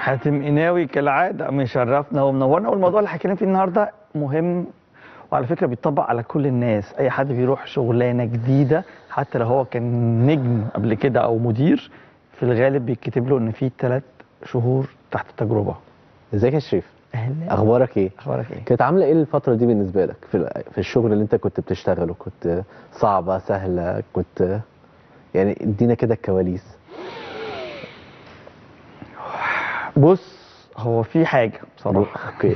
حاتم قناوي كالعاده مشرفنا ومنورنا والموضوع اللي هنتكلم فيه النهارده مهم وعلى فكره بيطبق على كل الناس اي حد بيروح شغلانه جديده حتى لو هو كان نجم قبل كده او مدير في الغالب بيتكتب له ان في ثلاث شهور تحت التجربه ازيك يا شريف اهلا اخبارك ايه اخبارك ايه كانت عامله ايه الفتره دي بالنسبه لك في ال- في الشغل اللي انت كنت بتشتغله كنت صعبه سهله كنت يعني ادينا كده الكواليس بص هو في حاجه بصراحه اوكي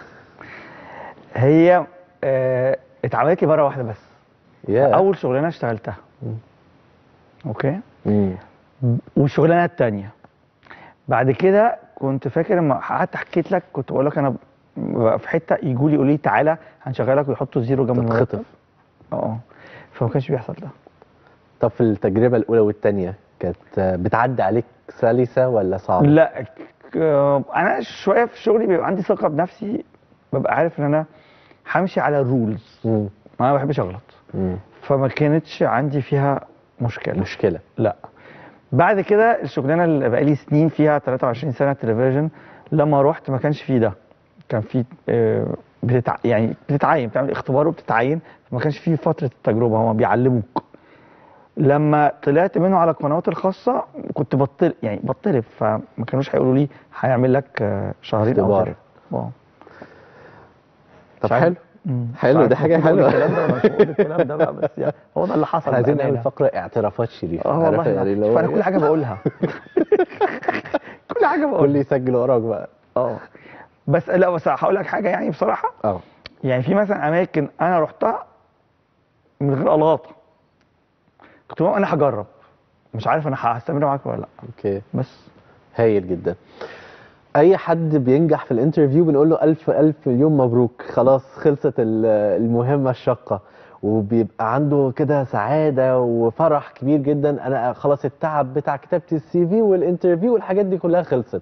هي آه اتعملت لي مره واحده بس يا اول شغلانه اشتغلتها اوكي مم. والشغلانه التانية بعد كده كنت فاكر لما قعدت حكيت لك كنت بقول لك انا ببقى في حته يجوا لي يقولوا لي تعالى هنشغلك ويحطوا زيرو جنب المرتب تتخطف اه فما كانش بيحصل ده طب في التجربه الاولى والثانيه كانت بتعدي عليك سلسه ولا صعبه لا ك- آه، انا شويه في شغلي بيبقى عندي ثقه بنفسي ببقى عارف ان انا همشي على الرولز مم. ما بحبش اغلط مم. فما كانتش عندي فيها مشكله مشكله لا بعد كده الشغلانه اللي بقالي سنين فيها 23 سنه تلفزيون لما رحت ما كانش فيه ده كان في آه، بتتع... يعني بتتعين بتعمل اختبار وبتتعين ما كانش فيه فتره التجربه هما بيعلموك لما طلعت منه على القنوات الخاصه كنت بطل يعني بطلب فما كانوش هيقولوا لي هيعمل لك آه، شهرين او اختبار. ثلاثه اه طب مش عارف- حلو مم. حلو، مش دي عارف حاجة المفروض أقول حلوة. الكلام ده ولا مش بقول الكلام ده بقى بس يعني هو ده اللي حصل احنا عايزين بأمانة. نعمل فقره اعترافات شريف اه عارف والله يعني اللي هو فانا إيه؟ كل حاجه بقولها كل حاجه كل بقولها يسجل وراك بقى اه بس لا بس هقول لك حاجه يعني بصراحه اه يعني في مثلا اماكن انا رحتها من غير الاطه كنت بقول انا هجرب مش عارف انا هستمر معاك ولا لا اوكي بس هايل جدا اي حد بينجح في الانترفيو بنقول له الف الف مليون مبروك خلاص خلصت ال- المهمه الشاقه وبيبقى عنده كده سعاده وفرح كبير جدا انا خلاص التعب بتاع كتابه السي في والانترفيو والحاجات دي كلها خلصت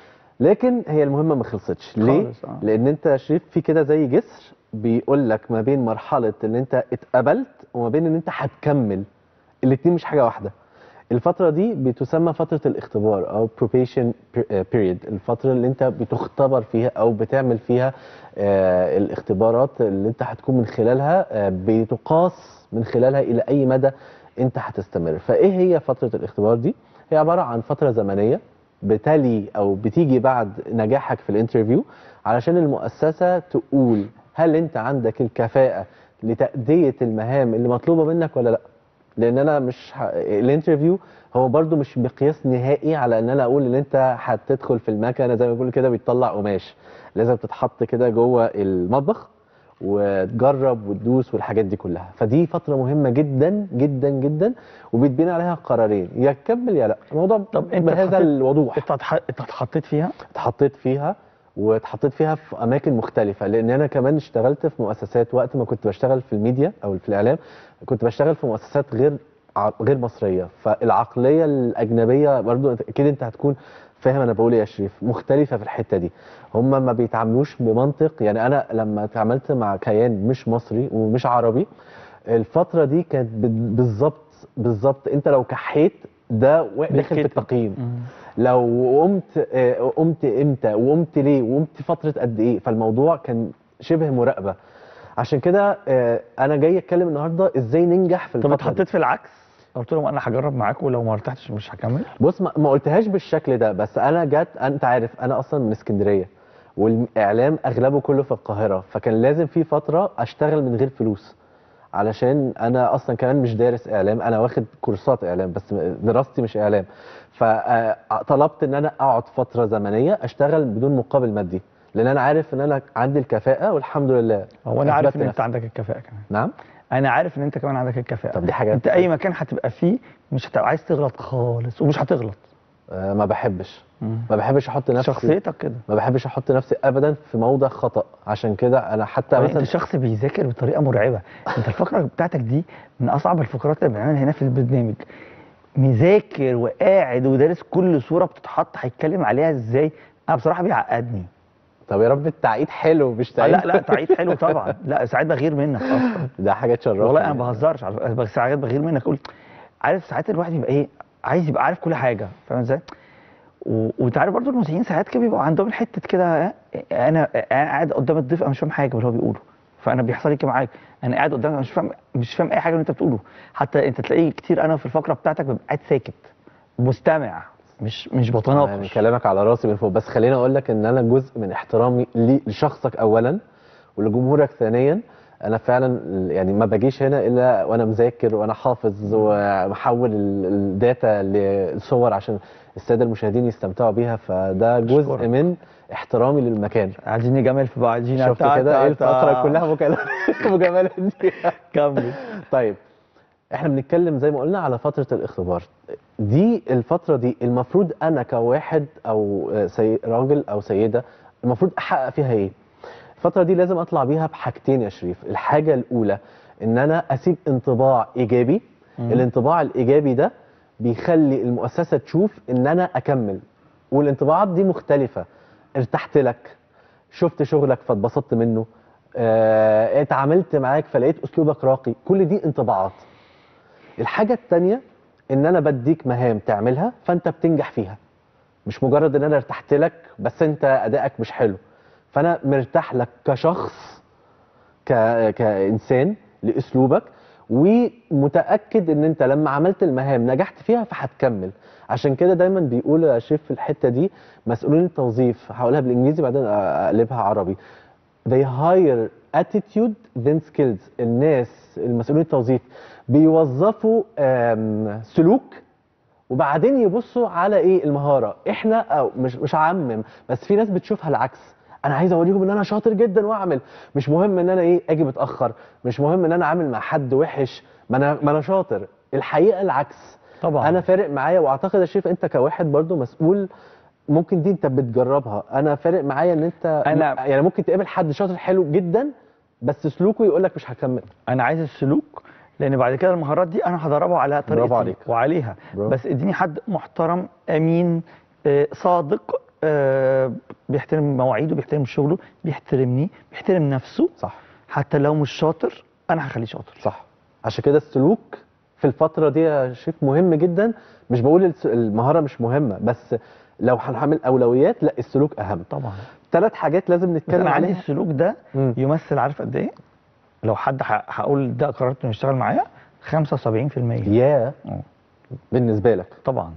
لكن هي المهمه ما خلصتش ليه خالص، آه. لان انت يا شريف في كده زي جسر بيقول لك ما بين مرحله ان انت اتقبلت وما بين ان انت هتكمل الاتنين مش حاجه واحده الفترة دي بتسمى فترة الاختبار أو probation period الفترة اللي أنت بتختبر فيها أو بتعمل فيها آه، الاختبارات اللي أنت هتكون من خلالها آه، بتقاس من خلالها إلى أي مدى أنت هتستمر فإيه هي فترة الاختبار دي؟ هي عبارة عن فترة زمنية بتلي أو بتيجي بعد نجاحك في الانترفيو علشان المؤسسة تقول هل أنت عندك الكفاءة لتأدية المهام اللي مطلوبة منك ولا لأ؟ لان انا مش ه... الانترفيو هو برضو مش مقياس نهائي على ان انا اقول ان انت هتدخل في المكنه زي ما بيقولوا كده بيطلع قماش لازم تتحط كده جوه المطبخ وتجرب وتدوس والحاجات دي كلها فدي فتره مهمه جدا جدا جدا وبيتبني عليها قرارين يا تكمل يا لا الموضوع طب أنت بهذا اتحطيت- الوضوح انت اتح- انت اتحطيت فيها اتحطيت فيها واتحطيت فيها في اماكن مختلفه لان انا كمان اشتغلت في مؤسسات وقت ما كنت بشتغل في الميديا او في الاعلام كنت بشتغل في مؤسسات غير ع- غير مصريه فالعقليه الاجنبيه برضو أنت- اكيد انت هتكون فاهم انا بقول ايه يا شريف مختلفه في الحته دي هم ما بيتعاملوش بمنطق يعني انا لما اتعاملت مع كيان مش مصري ومش عربي الفتره دي كانت بال- بالظبط بالظبط انت لو كحيت ده داخل في بيتكتب. التقييم لو قمت آه، قمت امتى وقمت ليه وقمت فتره قد ايه فالموضوع كان شبه مراقبه عشان كده آه، انا جاي اتكلم النهارده ازاي ننجح في طب الفتره اتحطيت دي. في العكس قلت لهم انا هجرب معاك ولو ما ارتحتش مش هكمل بص ما ما قلتهاش بالشكل ده بس انا جت انت عارف انا اصلا من اسكندريه والاعلام اغلبه كله في القاهره فكان لازم في فتره اشتغل من غير فلوس علشان انا اصلا كمان مش دارس اعلام انا واخد كورسات اعلام بس دراستي مش اعلام فطلبت ان انا اقعد فتره زمنيه اشتغل بدون مقابل مادي لان انا عارف ان انا عندي الكفاءه والحمد لله هو انا عارف أثبتت ان انت نفسي. عندك الكفاءه كمان نعم انا عارف ان انت كمان عندك الكفاءه طب دي حاجه انت اي مكان هتبقى فيه مش هتبقى عايز تغلط خالص ومش هتغلط آه ما بحبش ما بحبش احط نفسي شخصيتك كده ما بحبش احط نفسي ابدا في موضع خطا عشان كده انا حتى طب مثلا انت شخص بيذاكر بطريقه مرعبه انت الفقره بتاعتك دي من اصعب الفقرات اللي بنعملها هنا في البرنامج مذاكر وقاعد ودارس كل صوره بتتحط هيتكلم عليها ازاي انا بصراحه بيعقدني طب يا رب التعقيد حلو مش آه تعقيد لا لا تعيد حلو طبعا لا ساعات بغير منك اصلا ده حاجه تشرفني والله انا ما بهزرش على فكرة، بس ساعات بغير منك اقول عارف ساعات الواحد يبقى ايه عايز يبقى عارف كل حاجه فاهم ازاي و- وانت عارف برضو المذيعين ساعات كده بيبقوا عندهم حته كده آه، انا انا قاعد قدام الضيف انا مش فاهم حاجه من اللي هو بيقوله فانا بيحصل لي كده معاك انا قاعد قدامك مش فاهم مش فاهم اي حاجه من اللي انت بتقوله حتى انت تلاقي كتير انا في الفقره بتاعتك ببقى قاعد ساكت مستمع مش مش يعني بتناقش كلامك على راسي من فوق بس خليني اقول لك ان انا جزء من احترامي لي- لشخصك اولا ولجمهورك ثانيا انا فعلا يعني ما باجيش هنا الا وانا مذاكر وانا حافظ ومحول ال- الداتا لصور عشان الساده المشاهدين يستمتعوا بيها فده جزء أشكرك. من احترامي للمكان عايزين نجامل في بعض عايزين شفت تا- كده تا- ايه الفقره تا. كلها مكالمات مجاملات دي كمل طيب احنا بنتكلم زي ما قلنا على فترة الاختبار دي الفترة دي المفروض انا كواحد او سي... راجل او سيدة المفروض احقق فيها ايه الفترة دي لازم اطلع بيها بحاجتين يا شريف الحاجة الاولى ان انا اسيب انطباع ايجابي مم. الانطباع الايجابي ده بيخلي المؤسسة تشوف ان انا اكمل والانطباعات دي مختلفة ارتحت لك شفت شغلك فاتبسطت منه آه، اتعاملت معاك فلقيت اسلوبك راقي كل دي انطباعات الحاجه التانية ان انا بديك مهام تعملها فانت بتنجح فيها مش مجرد ان انا ارتحت لك بس انت ادائك مش حلو فانا مرتاح لك كشخص ك... كانسان لاسلوبك ومتاكد ان انت لما عملت المهام نجحت فيها فهتكمل عشان كده دايما بيقولوا يا شريف في الحته دي مسؤولين التوظيف هقولها بالانجليزي بعدين اقلبها عربي they hire attitude than skills الناس المسؤولين التوظيف بيوظفوا آم، سلوك وبعدين يبصوا على ايه المهاره احنا او مش مش عمم بس في ناس بتشوفها العكس انا عايز اوريهم ان انا شاطر جدا واعمل مش مهم ان انا ايه اجي متاخر مش مهم ان انا اعمل مع حد وحش ما انا ما انا شاطر الحقيقه العكس طبعا انا فارق معايا واعتقد يا شريف انت كواحد برضو مسؤول ممكن دي انت بتجربها انا فارق معايا ان انت أنا- يعني ممكن تقابل حد شاطر حلو جدا بس سلوكه يقول لك مش هكمل انا عايز السلوك لان بعد كده المهارات دي انا هدربه على طريقتي عليك. وعليها برافو. بس اديني حد محترم امين آه، صادق آه، بيحترم مواعيده بيحترم شغله بيحترمني بيحترم نفسه صح حتى لو مش شاطر انا هخليه شاطر صح عشان كده السلوك في الفترة دي يا شريف مهم جدا مش بقول الس- المهارة مش مهمة بس لو هنعمل أولويات لا السلوك أهم طبعا ثلاث حاجات لازم بس نتكلم انا عندي عليها السلوك ده مم. يمثل عارف قد ايه لو حد ح- هقول ده قررت انه يشتغل معايا 75% يا اه. بالنسبة لك طبعا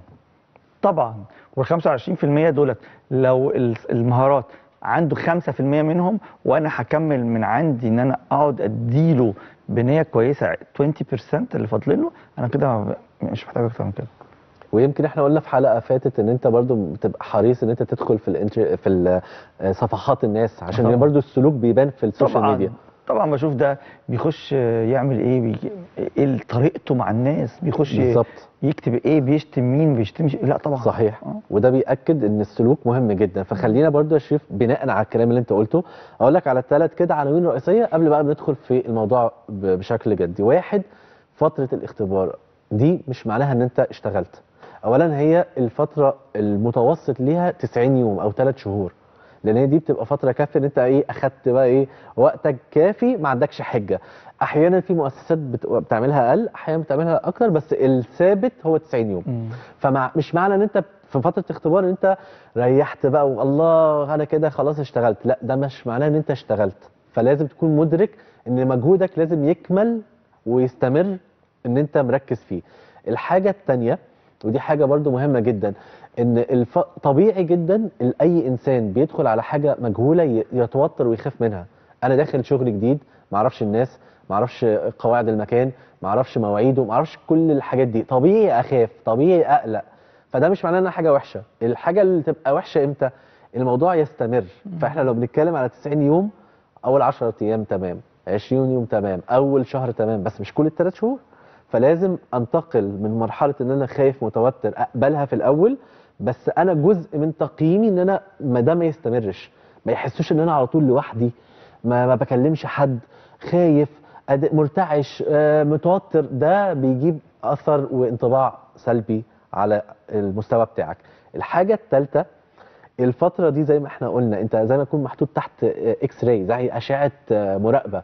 طبعا وال 25% دولت لو ال- المهارات عنده 5% منهم وانا هكمل من عندي ان انا اقعد اديله بنيه كويسه 20% اللي فاضل له انا كده مش محتاج اكتر من كده ويمكن احنا قلنا في حلقة فاتت ان انت برضو بتبقى حريص ان انت تدخل في الانتر... في ال- آه، صفحات الناس عشان طبعا. برضو السلوك بيبان في السوشيال طبعا ميديا طبعا بشوف ده بيخش يعمل ايه بيجي ايه طريقته مع الناس بيخش بالظبط يكتب ايه بيشتم مين بيشتمش لا طبعا صحيح آه. وده بيأكد ان السلوك مهم جدا فخلينا برضو يا شريف بناء على الكلام اللي انت قلته اقول لك على ثلاث كده عناوين رئيسيه قبل بقى ما ندخل في الموضوع ب- بشكل جدي واحد فتره الاختبار دي مش معناها ان انت اشتغلت اولا هي الفتره المتوسط ليها 90 يوم او 3 شهور لان هي دي بتبقى فتره كافيه ان انت ايه اخدت بقى ايه وقتك كافي ما عندكش حجه احيانا في مؤسسات بت- بتعملها اقل احيانا بتعملها اكتر بس الثابت هو 90 يوم مم. فمع مش معنى ان انت في فتره اختبار ان انت ريحت بقى والله انا كده خلاص اشتغلت لا ده مش معناه ان انت اشتغلت فلازم تكون مدرك ان مجهودك لازم يكمل ويستمر ان انت مركز فيه الحاجه الثانيه ودي حاجه برضو مهمه جدا ان الف... طبيعي جدا ال- اي انسان بيدخل على حاجه مجهوله ي- يتوتر ويخاف منها انا داخل شغل جديد معرفش الناس معرفش قواعد المكان معرفش مواعيده معرفش كل الحاجات دي طبيعي اخاف طبيعي اقلق فده مش معناه انها حاجه وحشه الحاجه اللي تبقى وحشه امتى الموضوع يستمر فاحنا لو بنتكلم على 90 يوم اول 10 ايام تمام 20 يوم تمام اول شهر تمام بس مش كل الثلاث شهور فلازم انتقل من مرحله ان انا خايف متوتر اقبلها في الاول بس انا جزء من تقييمي ان انا ما ده ما يستمرش ما يحسوش ان انا على طول لوحدي ما, ما بكلمش حد خايف أد- مرتعش آه، متوتر ده بيجيب اثر وانطباع سلبي على المستوى بتاعك الحاجه الثالثه الفتره دي زي ما احنا قلنا انت زي ما تكون محطوط تحت آه، اكس راي زي اشعه آه، مراقبه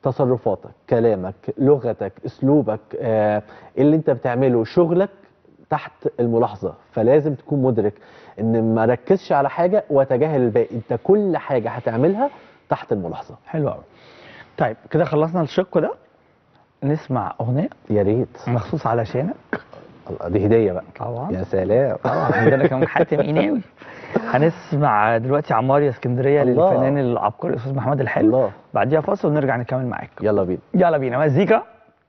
تصرفاتك كلامك لغتك اسلوبك آه، اللي انت بتعمله شغلك تحت الملاحظه فلازم تكون مدرك ان ما ركزش على حاجه وتجاهل الباقي انت كل حاجه هتعملها تحت الملاحظه حلو قوي طيب كده خلصنا الشق ده نسمع اغنيه يا ريت مخصوص علشانك الله، دي هديه بقى طبعا يا سلام طبعا عندنا كمان حاتم قناوي هنسمع دلوقتي عمار يا اسكندريه الله. للفنان العبقري الاستاذ محمد الحلو الله بعديها فاصل ونرجع نكمل معاك يلا بينا يلا بينا مزيكا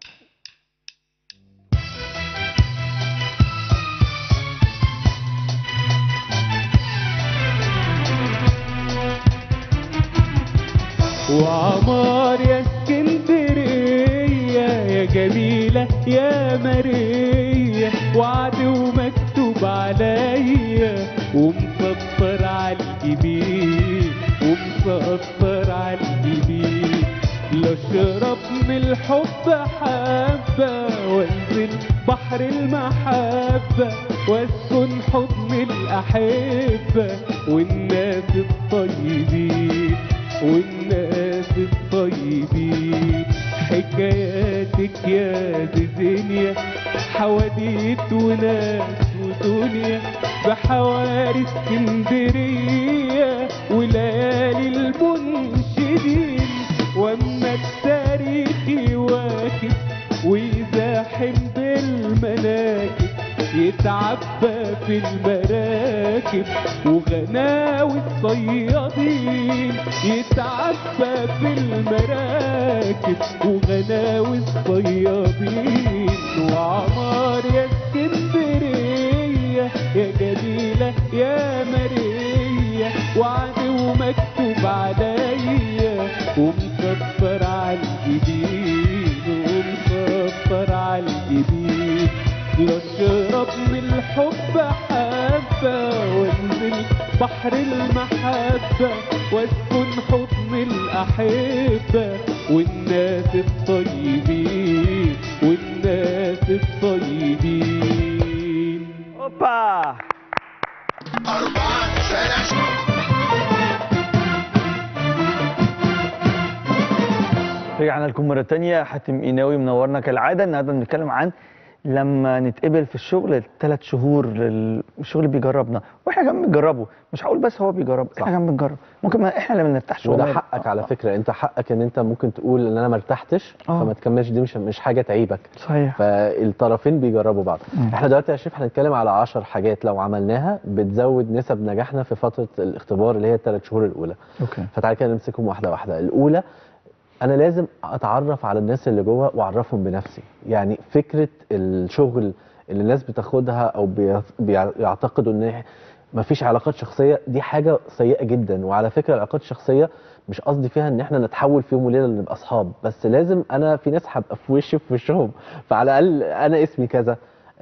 وعمار يا اسكندرية يا جميلة يا مارية وعد ومكتوب عليا ومسطر على الجبين ومسطر على الجبين لا اشرب من الحب حبة وانزل بحر المحبة واسكن حضن الأحبة والناس الطيبين والناس الطيبين حكاياتك يا زيزينيا حواديت وناس ودنيا بحواري اسكندرية وليالي المنشدين واما التاريخ يواكب ويزاحم بالمناكب يتعبى في المراكب وغناوي الصيادين يتعبى في المراكب وغناوي الصيادين وعمار يا اسكندرية يا جميلة يا مارية وعد ومكتوب عليا ومسطر على الجبين ومسطر على الجبين لا اشرب من الحب حبة وانزل بحر المحبة واسكن حضن الأحبة والناس الطيبين والناس الطيبين اوبا رجعنا لكم مرة تانية حاتم قناوي منورنا كالعادة النهارده بنتكلم عن لما نتقبل في الشغل ثلاث شهور لل- الشغل بيجربنا واحنا كمان بنجربه مش هقول بس هو بيجرب صح. احنا كمان بنجرب ممكن ما احنا اللي ما نرتاحش وده والله. حقك آه، على آه. فكره انت حقك ان انت ممكن تقول ان انا ما ارتحتش آه. فما تكملش دي مش مش حاجه تعيبك صحيح فالطرفين بيجربوا بعض مم. احنا دلوقتي يا شريف هنتكلم على 10 حاجات لو عملناها بتزود نسب نجاحنا في فتره الاختبار اللي هي الثلاث شهور الاولى اوكي فتعالى كده نمسكهم واحده واحده الاولى انا لازم اتعرف على الناس اللي جوه واعرفهم بنفسي يعني فكره الشغل اللي الناس بتاخدها او بي- بيع- بيعتقدوا ان مفيش علاقات شخصيه دي حاجه سيئه جدا وعلى فكره العلاقات الشخصيه مش قصدي فيها ان احنا نتحول في يوم وليله نبقى اصحاب بس لازم انا في ناس هبقى في وشي في وشهم فعلى الاقل انا اسمي كذا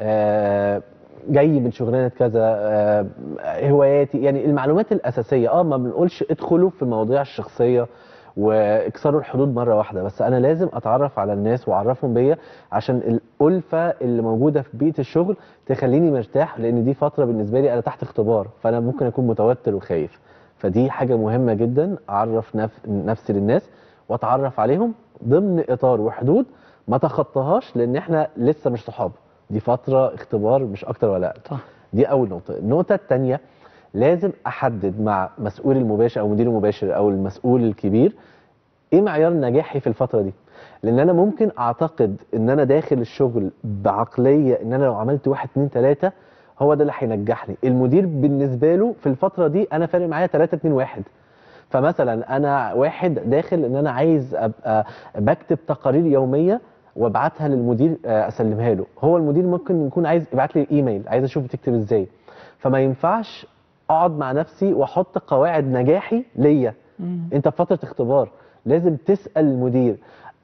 آه جاي من شغلانه كذا آه هواياتي يعني المعلومات الاساسيه اه ما بنقولش ادخلوا في المواضيع الشخصيه واكسروا الحدود مره واحده بس انا لازم اتعرف على الناس واعرفهم بيا عشان الالفه اللي موجوده في بيئه الشغل تخليني مرتاح لان دي فتره بالنسبه لي انا تحت اختبار فانا ممكن اكون متوتر وخايف فدي حاجه مهمه جدا اعرف نف... نفسي للناس واتعرف عليهم ضمن اطار وحدود ما تخطاهاش لان احنا لسه مش صحاب دي فتره اختبار مش اكتر ولا اقل صح دي اول نقطه النقطه الثانيه لازم احدد مع مسؤول المباشر او مدير المباشر او المسؤول الكبير ايه معيار نجاحي في الفتره دي لان انا ممكن اعتقد ان انا داخل الشغل بعقليه ان انا لو عملت واحد اتنين تلاته هو ده اللي هينجحني المدير بالنسبه له في الفتره دي انا فارق معايا تلاته اتنين واحد فمثلا انا واحد داخل ان انا عايز ابقى بكتب تقارير يوميه وابعتها للمدير آه، اسلمها له هو المدير ممكن يكون عايز يبعت لي ايميل عايز اشوف بتكتب ازاي فما ينفعش اقعد مع نفسي واحط قواعد نجاحي ليا انت في فتره اختبار لازم تسال المدير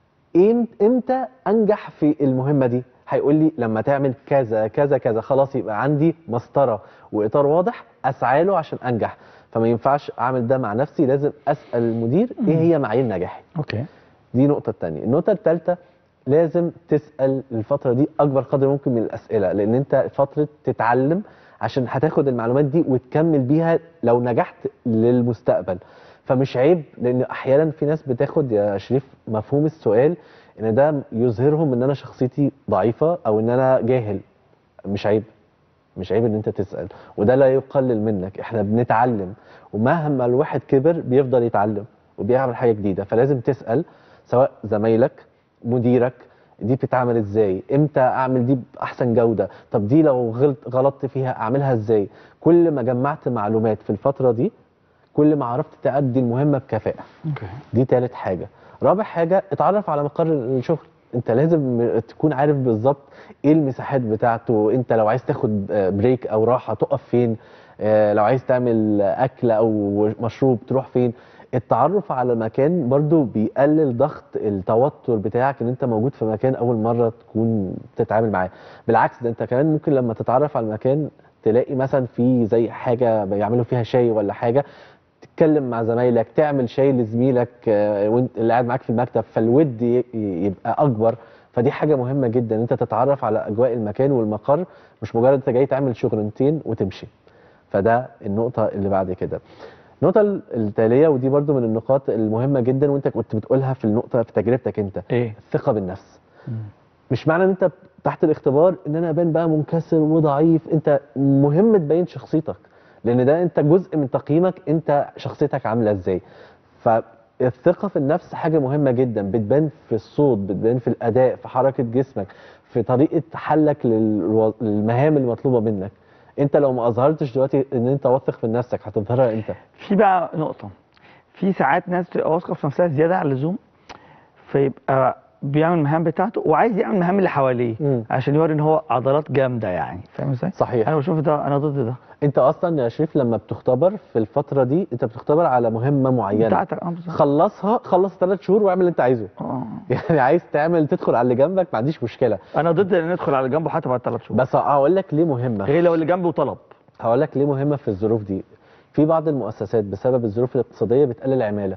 إم- امتى انجح في المهمه دي هيقول لي لما تعمل كذا كذا كذا خلاص يبقى عندي مسطره واطار واضح اسعى له عشان انجح فما ينفعش اعمل ده مع نفسي لازم اسال المدير ايه هي معايير نجاحي اوكي دي نقطة التانية النقطة التالتة لازم تسأل الفترة دي أكبر قدر ممكن من الأسئلة لأن أنت فترة تتعلم عشان هتاخد المعلومات دي وتكمل بيها لو نجحت للمستقبل فمش عيب لأن أحيانا في ناس بتاخد يا شريف مفهوم السؤال إن ده يظهرهم إن أنا شخصيتي ضعيفة أو إن أنا جاهل مش عيب مش عيب ان انت تسال وده لا يقلل منك احنا بنتعلم ومهما الواحد كبر بيفضل يتعلم وبيعمل حاجه جديده فلازم تسال سواء زمايلك مديرك دي بتتعمل ازاي امتى اعمل دي باحسن جوده طب دي لو غلط غلطت فيها اعملها ازاي كل ما جمعت معلومات في الفتره دي كل ما عرفت تأدي المهمه بكفاءه اوكي دي تالت حاجة رابع حاجة اتعرف على مقر الشغل انت لازم تكون عارف بالظبط ايه المساحات بتاعته انت لو عايز تاخد آه، بريك او راحة تقف فين آه، لو عايز تعمل اكل او مشروب تروح فين التعرف على مكان برضو بيقلل ضغط التوتر بتاعك ان انت موجود في مكان اول مرة تكون تتعامل معاه بالعكس ده انت كمان ممكن لما تتعرف على المكان تلاقي مثلا في زي حاجة بيعملوا فيها شاي ولا حاجة تتكلم مع زمايلك تعمل شاي لزميلك آه، وانت اللي قاعد معاك في المكتب فالود ي- يبقى اكبر فدي حاجه مهمه جدا ان انت تتعرف على اجواء المكان والمقر مش مجرد انت جاي تعمل شغلانتين وتمشي فده النقطه اللي بعد كده النقطه التاليه ودي برضو من النقاط المهمه جدا وانت كنت بتقولها في النقطه في تجربتك انت ايه الثقه بالنفس مش معنى ان انت تحت الاختبار ان انا ابان بقى منكسر وضعيف انت مهم تبين شخصيتك لان ده انت جزء من تقييمك انت شخصيتك عامله ازاي فالثقه في النفس حاجه مهمه جدا بتبان في الصوت بتبان في الاداء في حركه جسمك في طريقه حلك للو- للمهام اللي مطلوبه منك انت لو ما اظهرتش دلوقتي ان انت واثق في نفسك هتظهرها امتى في بقى نقطة في ساعات ناس بتبقى واثقة في نفسها زيادة عن اللزوم فيبقى بيعمل المهام بتاعته وعايز يعمل المهام اللي حواليه مم. عشان يوري ان هو عضلات جامدة يعني فاهم ازاي؟ صحيح انا بشوف ده انا ضد ده انت اصلا يا شريف لما بتختبر في الفتره دي انت بتختبر على مهمه معينه بتاعتك اه بالظبط خلصها خلص ثلاث شهور واعمل اللي انت عايزه اه يعني عايز تعمل تدخل على اللي جنبك ما عنديش مشكله انا ضد ان ندخل على جنبه حتى بعد ثلاث شهور بس هقول لك ليه مهمه غير لو اللي جنبه طلب هقول لك ليه مهمه في الظروف دي في بعض المؤسسات بسبب الظروف الاقتصاديه بتقلل عماله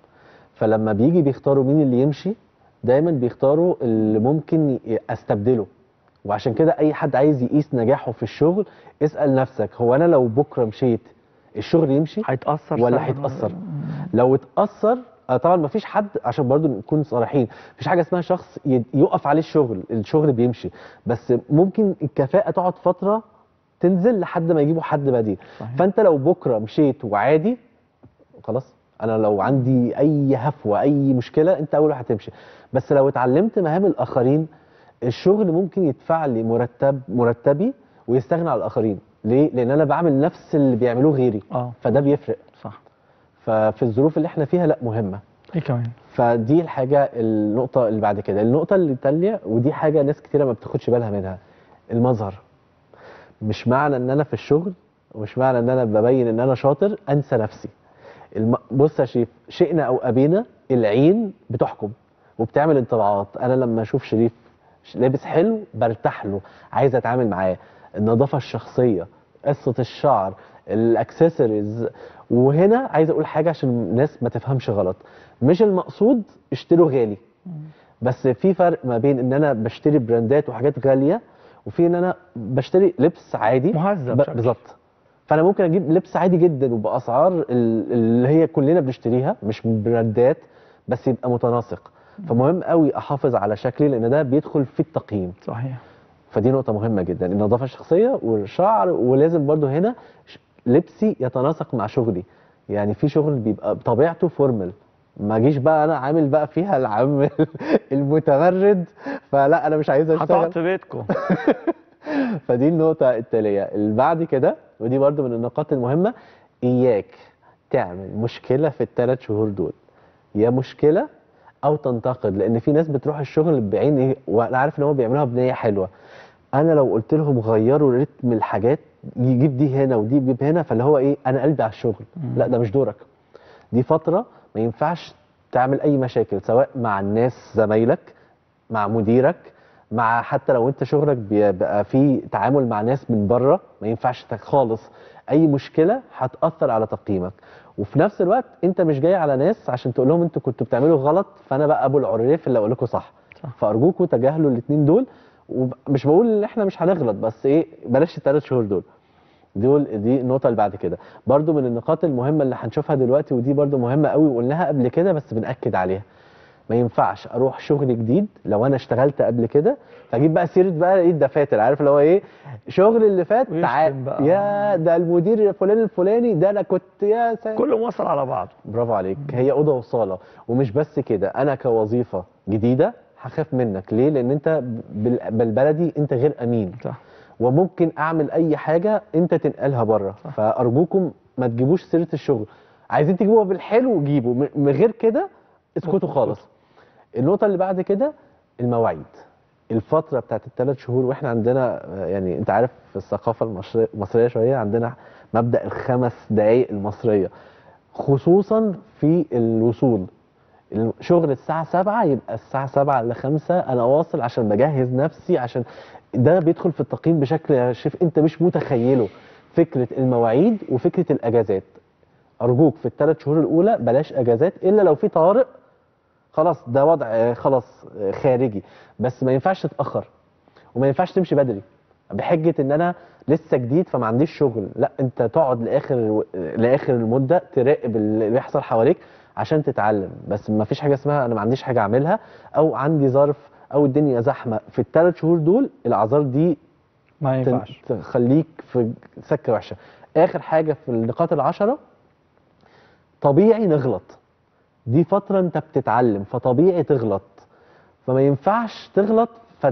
فلما بيجي بيختاروا مين اللي يمشي دايما بيختاروا اللي ممكن ي- استبدله وعشان كده اي حد عايز يقيس نجاحه في الشغل اسال نفسك هو انا لو بكره مشيت الشغل يمشي هيتأثر ولا سهل. هيتأثر لو اتأثر آه، طبعا ما فيش حد عشان برضو نكون صريحين مفيش حاجه اسمها شخص ي- يقف عليه الشغل الشغل بيمشي بس ممكن الكفاءه تقعد فتره تنزل لحد ما يجيبوا حد بديل صحيح. فانت لو بكره مشيت وعادي خلاص انا لو عندي اي هفوه اي مشكله انت اول واحد هتمشي بس لو اتعلمت مهام الاخرين الشغل ممكن يدفع لي مرتب مرتبي ويستغنى عن الاخرين ليه لان انا بعمل نفس اللي بيعملوه غيري اه فده بيفرق صح ففي الظروف اللي احنا فيها لا مهمه ايه كمان فدي الحاجه النقطه اللي بعد كده النقطه اللي التاليه ودي حاجه ناس كتيره ما بتاخدش بالها منها المظهر مش معنى ان انا في الشغل ومش معنى ان انا ببين ان انا شاطر انسى نفسي الم... بص يا شريف شئنا او ابينا العين بتحكم وبتعمل انطباعات انا لما اشوف شريف ش- لابس حلو برتاح له عايز اتعامل معاه النظافه الشخصيه قصه الشعر الاكسسوارز وهنا عايز اقول حاجه عشان الناس ما تفهمش غلط مش المقصود اشتروا غالي بس في فرق ما بين ان انا بشتري براندات وحاجات غاليه وفي ان انا بشتري لبس عادي مهذب ب- شكل. بالظبط فانا ممكن اجيب لبس عادي جدا وباسعار ال- اللي هي كلنا بنشتريها مش من براندات بس يبقى متناسق فمهم قوي احافظ على شكلي لان ده بيدخل في التقييم صحيح فدي نقطة مهمة جدا النظافة الشخصية والشعر ولازم برضو هنا ش- لبسي يتناسق مع شغلي يعني في شغل بيبقى بطبيعته فورمال ما اجيش بقى انا عامل بقى فيها العم المتمرد فلا انا مش عايز اشتغل هتقعد في بيتكم فدي النقطة التالية اللي بعد كده ودي برضو من النقاط المهمة إياك تعمل مشكلة في الثلاث شهور دول يا مشكلة أو تنتقد لأن في ناس بتروح الشغل بعين إيه وأنا عارف إن هو بيعملوها بنية حلوة أنا لو قلت لهم غيروا رتم الحاجات يجيب دي هنا ودي يجيب هنا فاللي هو إيه أنا قلبي على الشغل لا ده مش دورك دي فترة ما ينفعش تعمل أي مشاكل سواء مع الناس زمايلك مع مديرك مع حتى لو انت شغلك بيبقى فيه تعامل مع ناس من بره ما ينفعش تك- خالص اي مشكله هتاثر على تقييمك وفي نفس الوقت انت مش جاي على ناس عشان تقول لهم انتوا كنتوا بتعملوا غلط فانا بقى ابو العريف اللي اقول لكم صح صح. فارجوكوا تجاهلوا الاثنين دول ومش بقول ان احنا مش هنغلط بس ايه بلاش الثلاث شهور دول دول دي النقطه اللي بعد كده برضو من النقاط المهمه اللي هنشوفها دلوقتي ودي برضو مهمه قوي وقلناها قبل كده بس بنأكد عليها ما ينفعش اروح شغل جديد لو انا اشتغلت قبل كده فاجيب بقى سيره بقى ايه الدفاتر عارف اللي هو ايه شغل اللي فات ويشتم تعال بقى. يا ده المدير الفلاني الفلاني ده انا كنت يا سلام كله موصل على بعضه برافو عليك هي اوضه وصاله ومش بس كده انا كوظيفه جديده هخاف منك ليه لان انت بال- بالبلدي انت غير امين صح وممكن اعمل اي حاجه انت تنقلها بره صح. فارجوكم ما تجيبوش سيره الشغل عايزين تجيبوها بالحلو جيبوا م- من غير كده اسكتوا خالص النقطه اللي بعد كده المواعيد الفتره بتاعت الثلاث شهور واحنا عندنا آه، يعني انت عارف في الثقافه المصريه المصريه شويه عندنا مبدا الخمس دقائق المصريه خصوصا في الوصول الشغل الساعة 7 يبقى الساعة 7 ل 5 أنا واصل عشان بجهز نفسي عشان ده بيدخل في التقييم بشكل يا شيف أنت مش متخيله فكرة المواعيد وفكرة الأجازات أرجوك في الثلاث شهور الأولى بلاش أجازات إلا لو في طوارئ خلاص ده وضع آه، خلاص آه، خارجي بس ما ينفعش تتأخر وما ينفعش تمشي بدري بحجة ان انا لسه جديد فما عنديش شغل لا انت تقعد لاخر لاخر المدة تراقب اللي بيحصل حواليك عشان تتعلم بس ما فيش حاجة اسمها انا ما عنديش حاجة اعملها او عندي ظرف او الدنيا زحمة في الثلاث شهور دول الاعذار دي ما تن- ينفعش تخليك في سكة وحشة اخر حاجة في النقاط العشرة طبيعي نغلط دي فترة انت بتتعلم فطبيعي تغلط فما ينفعش تغلط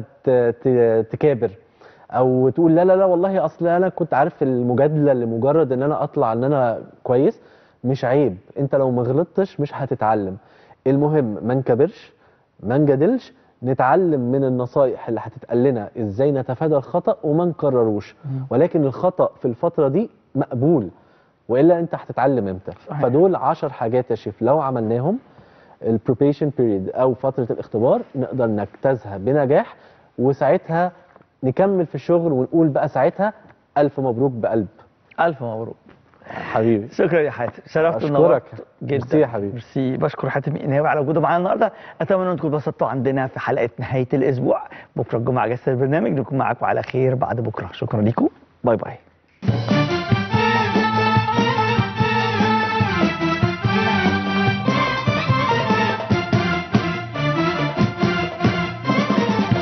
فتكابر او تقول لا لا لا والله اصل انا كنت عارف المجادله لمجرد ان انا اطلع ان انا كويس مش عيب انت لو ما غلطتش مش هتتعلم المهم ما نكبرش ما نجادلش نتعلم من النصايح اللي هتتقال لنا ازاي نتفادى الخطا وما نكرروش ولكن الخطا في الفتره دي مقبول والا انت هتتعلم امتى صحيح. فدول عشر حاجات يا شيف لو عملناهم البروبيشن بيريد او فتره الاختبار نقدر نجتازها بنجاح وساعتها نكمل في الشغل ونقول بقى ساعتها الف مبروك بقلب الف مبروك حبيبي شكرا يا حاتم شرفت أشكرك. ونورت جدا ميرسي يا حبيبي. ميرسي بشكر حاتم إنهاوي على وجوده معانا النهارده اتمنى انكم اتبسطتوا عندنا في حلقه نهايه الاسبوع بكره الجمعه جسد البرنامج نكون معاكم على خير بعد بكره شكرا لكم باي باي